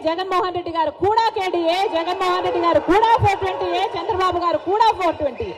జగన్మోహన్ రెడ్డి గారు కూడా కేడీఏ జగన్మోహన్ రెడ్డి గారు కూడా ఫోర్ ట్వంటీ ఏ చంద్రబాబు గారు కూడా ఫోర్ ట్వంటీ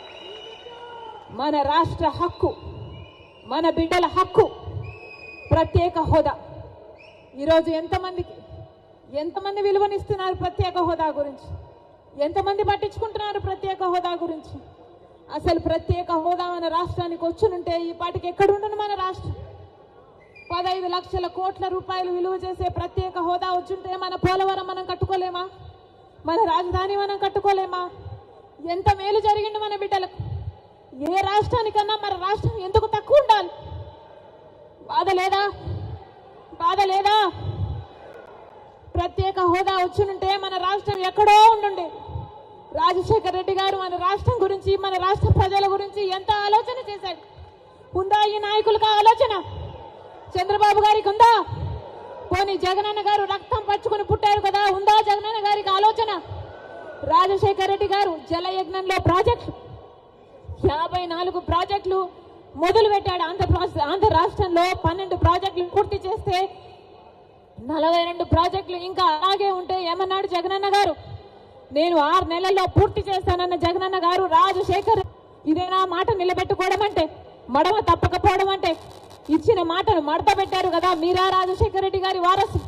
మన రాష్ట్ర హక్కు మన బిడ్డల హక్కు ప్రత్యేక హోదా ఈరోజు ఎంతమందికి ఎంతమంది విలువనిస్తున్నారు ప్రత్యేక హోదా గురించి ఎంతమంది పట్టించుకుంటున్నారు ప్రత్యేక హోదా గురించి అసలు ప్రత్యేక హోదా మన రాష్ట్రానికి వచ్చునుంటే ఈ పాటికి ఎక్కడుండను మన రాష్ట్రం పదహైదు లక్షల కోట్ల రూపాయలు విలువ చేసే ప్రత్యేక హోదా వచ్చుంటే మన పోలవరం మనం కట్టుకోలేమా మన రాజధాని మనం కట్టుకోలేమా ఎంత మేలు జరిగింది మన బిడ్డలకు ఏ రాష్ట్రానికన్నా మన రాష్ట్రం ఎందుకు తక్కువ ఉండాలి బాధ లేదా బాధ లేదా ప్రత్యేక హోదా వచ్చునుంటే మన రాష్ట్రం ఎక్కడో ఉండుండే రాజశేఖర రెడ్డి గారు మన రాష్ట్రం గురించి మన రాష్ట్ర ప్రజల గురించి ఎంత ఆలోచన చేశాడు ఉందా ఈ నాయకులకు ఆ ఆలోచన చంద్రబాబు గారికి ఉందా పోనీ జగనన్న గారు రక్తం పచ్చుకొని పుట్టారు కదా ఉందా జగనన్న గారికి ఆలోచన రాజశేఖర రెడ్డి గారు జలయజ్ఞంలో ప్రాజెక్టు యాభై నాలుగు ప్రాజెక్టులు మొదలు పెట్టాడు ఆంధ్రప్రదేశ్ ఆంధ్ర రాష్ట్రంలో పన్నెండు ప్రాజెక్టులు పూర్తి చేస్తే నలభై రెండు ప్రాజెక్టులు ఇంకా అలాగే ఉంటే ఏమన్నాడు జగనన్న గారు నేను ఆరు నెలల్లో పూర్తి చేస్తానన్న జగనన్న గారు రాజశేఖర్ ఇదేనా మాట నిలబెట్టుకోవడం అంటే మడమ తప్పకపోవడం అంటే ఇచ్చిన మాటను మడత పెట్టారు కదా మీరా రాజశేఖర రెడ్డి గారి వారసు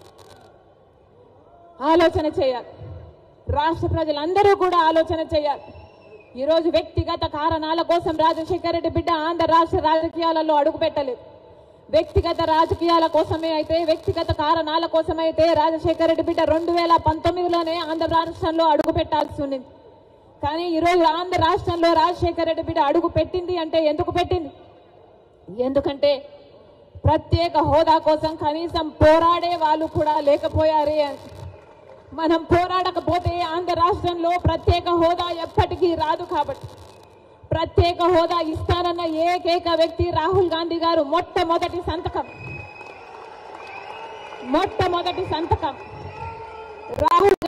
ఆలోచన చేయాలి రాష్ట్ర ప్రజలందరూ కూడా ఆలోచన చేయాలి ఈరోజు వ్యక్తిగత కారణాల కోసం రాజశేఖర రెడ్డి బిడ్డ ఆంధ్ర రాష్ట్ర రాజకీయాలలో అడుగు పెట్టలేదు వ్యక్తిగత రాజకీయాల కోసమే అయితే వ్యక్తిగత కారణాల కోసమైతే రాజశేఖర రెడ్డి బిడ్డ రెండు వేల పంతొమ్మిదిలోనే ఆంధ్ర రాష్ట్రంలో అడుగు పెట్టాల్సి ఉన్నది కానీ ఈరోజు ఆంధ్ర రాష్ట్రంలో రాజశేఖర రెడ్డి బిడ్డ అడుగు పెట్టింది అంటే ఎందుకు పెట్టింది ఎందుకంటే ప్రత్యేక హోదా కోసం కనీసం పోరాడే వాళ్ళు కూడా లేకపోయారే అని మనం పోరాడకపోతే ఆంధ్ర రాష్ట్రంలో ప్రత్యేక హోదా ఎప్పటికీ రాదు కాబట్టి ప్రత్యేక హోదా ఇస్తానన్న ఏకైక వ్యక్తి రాహుల్ గాంధీ గారు మొట్టమొదటి సంతకం మొట్టమొదటి సంతకం రాహుల్